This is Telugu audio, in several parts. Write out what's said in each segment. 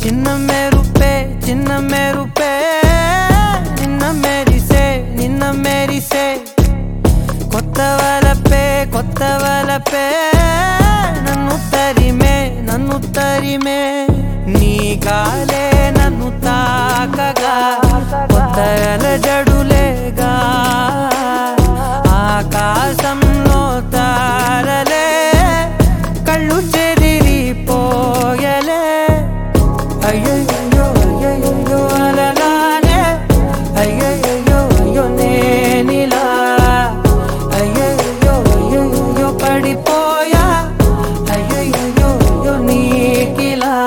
చిన్న మెరుపే చిన్న మెరుపే నిన్న మెరిసే నిన్న మెరిసే కొత్త వలపే కొత్త వలపే నన్ను తరిమే నన్ను తరిమే నీ గాలే నన్ను తాకగా కొత్త జడులేగా ఆకాశంలో తారలే కళ్ళు చెదిరిపోయలే అయ్యయ్యో అయ్యయ్యో అలలానే అయ్యయ్యో అయ్యో నేనిలా అయ్యయ్యో అయ్యయ్యో పడిపోయా అయ్యయ్యో అయ్యో నీకిలా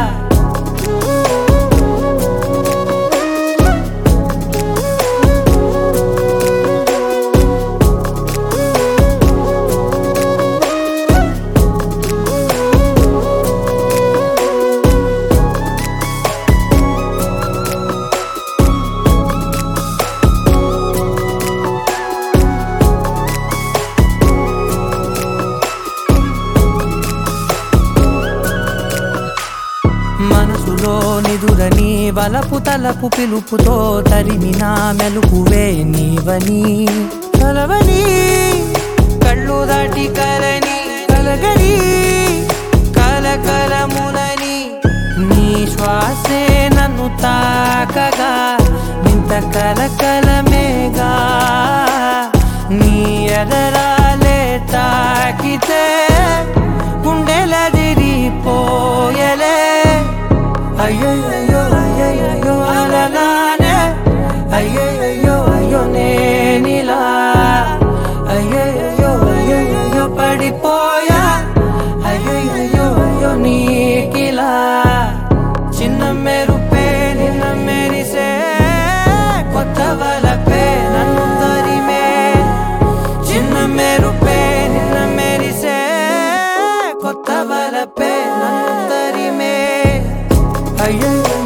మనసులో నిదురని వలపు తలపు పిలుపుతో తరిమిన మెలుకువే నీవని కలవని కళ్ళు దాటి కలని కలగని కలకలములని నీ శ్వాసే నన్ను తాకగా నింత కలకలమేగా నీ ఎదరాలే తాకితే గుండెలదిరిపోయలే అయ్యయ్యో అయ్యయ్యో అలలానే అయ్యయ్యో అయ్యో నేనిలా అయ్యయ్యో అయ్యయ్యో పడిపోయా అయ్యయ్యో అయ్యో నీకిలా చిన్న మెరుపే నిన్న మెరిసే కొత్త వలపే నన్ను తరిమే చిన్న మెరుపే నిన్న మెరిసే కొత్త వలపే నన్ను తరిమే అయ్యో